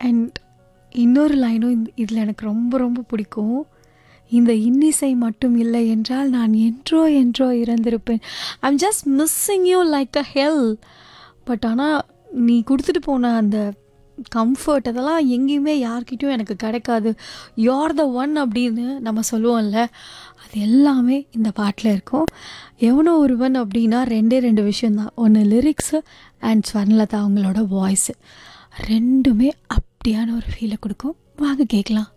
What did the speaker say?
and இன்னொரு லைனும் இதில் எனக்கு ரொம்ப ரொம்ப பிடிக்கும் இந்த இன்னிசை மட்டும் இல்லை என்றால் நான் என்றோ என்றோ இறந்திருப்பேன் I'm just missing you like a hell but ஆனால் நீ கொடுத்துட்டு போன அந்த கம்ஃபர்ட் அதெல்லாம் எங்கேயுமே யார்கிட்டயும் எனக்கு கிடைக்காது யோர் த ஒன் அப்படின்னு நம்ம சொல்லுவோம்ல அது எல்லாமே இந்த பாட்டில் இருக்கும் எவனோ ஒருவன் அப்படின்னா ரெண்டே ரெண்டு விஷயந்தான் ஒன்று லிரிக்ஸு அண்ட் ஸ்வர்ணலதா அவங்களோட வாய்ஸு ரெண்டுமே அப்படியான ஒரு ஃபீலை கொடுக்கும் வாங்க கேட்கலாம்